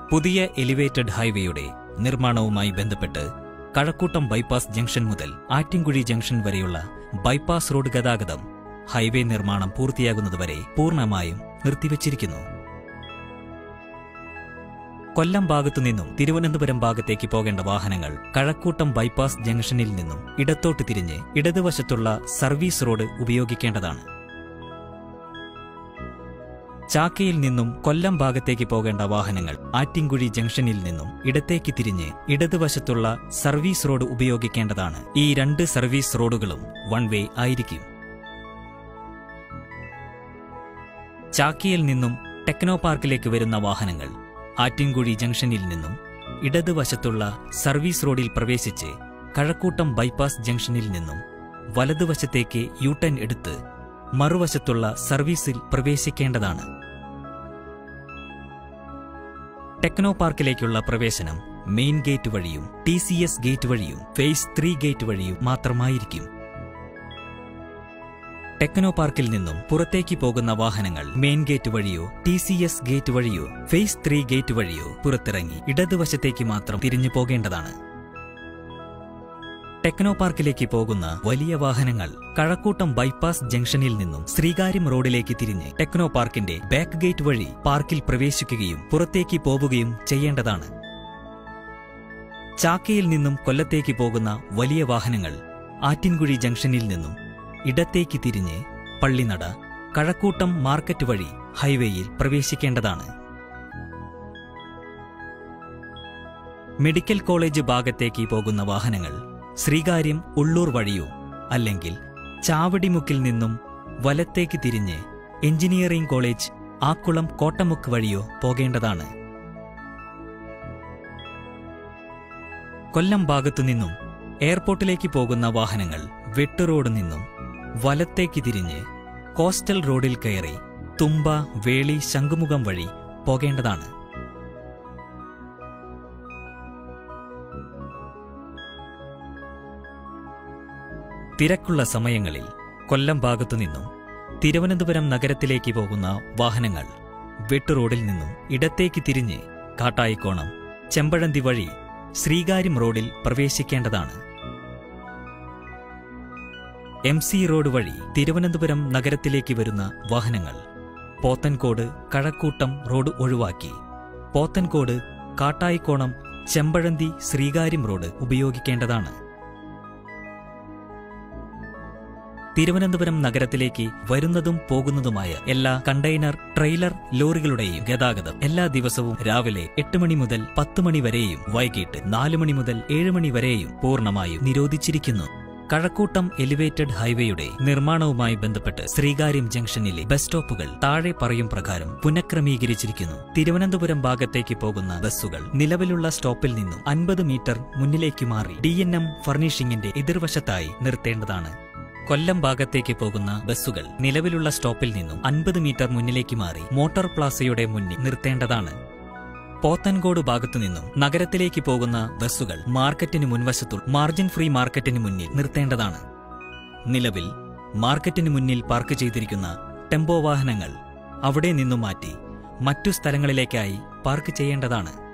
പുതിയ എലിവേറ്റഡ് ഹൈവേയുടെ നിർമ്മാണവുമായി ബന്ധപ്പെട്ട് കഴക്കൂട്ടം ബൈപ്പാസ് ജംഗ്ഷൻ മുതൽ ആറ്റിൻകുഴി ജംഗ്ഷൻ വരെയുള്ള ബൈപ്പാസ് റോഡ് ഗതാഗതം ഹൈവേ നിർമ്മാണം പൂർത്തിയാകുന്നതുവരെ പൂർണ്ണമായും നിർത്തിവച്ചിരിക്കുന്നു കൊല്ലം ഭാഗത്തു നിന്നും തിരുവനന്തപുരം ഭാഗത്തേക്ക് പോകേണ്ട വാഹനങ്ങൾ കഴക്കൂട്ടം ബൈപ്പാസ് ജംഗ്ഷനിൽ നിന്നും ഇടത്തോട്ട് തിരിഞ്ഞ് ഇടതുവശത്തുള്ള സർവീസ് റോഡ് ഉപയോഗിക്കേണ്ടതാണ് ചാക്കയിൽ നിന്നും കൊല്ലം ഭാഗത്തേക്ക് പോകേണ്ട വാഹനങ്ങൾ ആറ്റിൻകുഴി ജംഗ്ഷനിൽ നിന്നും ഇടത്തേക്ക് തിരിഞ്ഞ് ഇടതുവശത്തുള്ള സർവീസ് റോഡ് ഉപയോഗിക്കേണ്ടതാണ് ഈ രണ്ട് സർവീസ് റോഡുകളും വൺ വേ ആയിരിക്കും ചാക്കയിൽ നിന്നും ടെക്നോ പാർക്കിലേക്ക് വരുന്ന വാഹനങ്ങൾ ആറ്റിൻകുഴി ജംഗ്ഷനിൽ നിന്നും ഇടതുവശത്തുള്ള സർവീസ് റോഡിൽ പ്രവേശിച്ച് കഴക്കൂട്ടം ബൈപ്പാസ് ജംഗ്ഷനിൽ നിന്നും വലതുവശത്തേക്ക് യൂട്ടേൺ എടുത്ത് മറുവശത്തുള്ള സർവീസിൽ പ്രവേശിക്കേണ്ടതാണ് ടെക്നോ പാർക്കിലേക്കുള്ള പ്രവേശനം മെയിൻ ഗേറ്റ് വഴിയും ടി സി എസ് ഗേറ്റ് വഴിയും ഫേസ് ത്രീ ഗേറ്റ് വഴിയും മാത്രമായിരിക്കും ടെക്നോ പാർക്കിൽ നിന്നും പുറത്തേക്ക് പോകുന്ന വാഹനങ്ങൾ മെയിൻ ഗേറ്റ് വഴിയോ ടി സി എസ് ഗേറ്റ് വഴിയോ ഫേസ് ത്രീ ഗേറ്റ് വഴിയോ പുറത്തിറങ്ങി ഇടതുവശത്തേക്ക് മാത്രം തിരിഞ്ഞു പോകേണ്ടതാണ് ടെക്നോ പാർക്കിലേക്ക് പോകുന്ന വലിയ വാഹനങ്ങൾ കഴക്കൂട്ടം ബൈപ്പാസ് ജംഗ്ഷനിൽ നിന്നും ശ്രീകാര്യം റോഡിലേക്ക് തിരിഞ്ഞ് ടെക്നോ പാർക്കിന്റെ ബാക്ക് ഗേറ്റ് വഴി പാർക്കിൽ പ്രവേശിക്കുകയും പുറത്തേക്ക് പോവുകയും ചെയ്യേണ്ടതാണ് ചാക്കയിൽ നിന്നും കൊല്ലത്തേക്ക് പോകുന്ന വലിയ വാഹനങ്ങൾ ആറ്റിൻകുഴി ജംഗ്ഷനിൽ നിന്നും ഇടത്തേക്ക് തിരിഞ്ഞ് പള്ളിനട കഴക്കൂട്ടം മാർക്കറ്റ് വഴി ഹൈവേയിൽ പ്രവേശിക്കേണ്ടതാണ് മെഡിക്കൽ കോളേജ് ഭാഗത്തേക്ക് പോകുന്ന വാഹനങ്ങൾ ശ്രീകാര്യം ഉള്ളൂർ വഴിയോ അല്ലെങ്കിൽ ചാവടിമുക്കിൽ നിന്നും വലത്തേക്ക് തിരിഞ്ഞ് എഞ്ചിനീയറിംഗ് കോളേജ് ആക്കുളം കോട്ടമുക്ക് വഴിയോ പോകേണ്ടതാണ് കൊല്ലം ഭാഗത്തു നിന്നും എയർപോർട്ടിലേക്ക് പോകുന്ന വാഹനങ്ങൾ വെട്ട് റോഡ് നിന്നും വലത്തേക്ക് തിരിഞ്ഞ് കോസ്റ്റൽ റോഡിൽ കയറി തുമ്പ വേളി ശംഖുമുഖം വഴി പോകേണ്ടതാണ് തിരക്കുള്ള സമയങ്ങളിൽ കൊല്ലം ഭാഗത്തു നിന്നും തിരുവനന്തപുരം നഗരത്തിലേക്ക് പോകുന്ന വാഹനങ്ങൾ വെട്ട് റോഡിൽ നിന്നും ഇടത്തേക്ക് തിരിഞ്ഞ് കാട്ടായിക്കോണം ചെമ്പഴന്തി വഴി ശ്രീകാര്യം റോഡിൽ പ്രവേശിക്കേണ്ടതാണ് എം സി റോഡ് വഴി തിരുവനന്തപുരം നഗരത്തിലേക്ക് വരുന്ന വാഹനങ്ങൾ പോത്തൻകോട് കഴക്കൂട്ടം റോഡ് ഒഴിവാക്കി പോത്തൻകോട് കാട്ടായിക്കോണം ചെമ്പഴന്തി ശ്രീകാര്യം റോഡ് ഉപയോഗിക്കേണ്ടതാണ് തിരുവനന്തപുരം നഗരത്തിലേക്ക് വരുന്നതും പോകുന്നതുമായ എല്ലാ കണ്ടെയ്നർ ട്രെയിലർ ലോറികളുടെയും ഗതാഗതം എല്ലാ ദിവസവും രാവിലെ എട്ട് മണി മുതൽ പത്ത് മണി വരെയും വൈകിട്ട് നാല് മണി മുതൽ ഏഴ് മണി വരെയും പൂർണ്ണമായും നിരോധിച്ചിരിക്കുന്നു കഴക്കൂട്ടം എലിവേറ്റഡ് ഹൈവേയുടെ നിർമ്മാണവുമായി ബന്ധപ്പെട്ട് ശ്രീകാര്യം ജംഗ്ഷനിലെ ബസ് സ്റ്റോപ്പുകൾ താഴെ പറയും പ്രകാരം പുനഃക്രമീകരിച്ചിരിക്കുന്നു തിരുവനന്തപുരം ഭാഗത്തേക്ക് പോകുന്ന ബസ്സുകൾ നിലവിലുള്ള സ്റ്റോപ്പിൽ നിന്നും അൻപത് മീറ്റർ മുന്നിലേക്ക് മാറി ഡി എൻ എം ഫർണിഷിംഗിന്റെ എതിർവശത്തായി നിർത്തേണ്ടതാണ് കൊല്ലം ഭാഗത്തേക്ക് പോകുന്ന ബസ്സുകൾ നിലവിലുള്ള സ്റ്റോപ്പിൽ നിന്നും അൻപത് മീറ്റർ മുന്നിലേക്ക് മാറി മോട്ടോർ പ്ലാസയുടെ മുന്നിൽ നിർത്തേണ്ടതാണ് പോത്തൻകോട് ഭാഗത്തു നിന്നും നഗരത്തിലേക്ക് പോകുന്ന ബസ്സുകൾ മാർക്കറ്റിന് മുൻവശത്തുള്ള മാർജിൻ ഫ്രീ മാർക്കറ്റിന് മുന്നിൽ നിർത്തേണ്ടതാണ് നിലവിൽ മാർക്കറ്റിന് മുന്നിൽ പാർക്ക് ചെയ്തിരിക്കുന്ന ടെമ്പോ വാഹനങ്ങൾ അവിടെ നിന്നും മാറ്റി മറ്റു സ്ഥലങ്ങളിലേക്കായി പാർക്ക് ചെയ്യേണ്ടതാണ്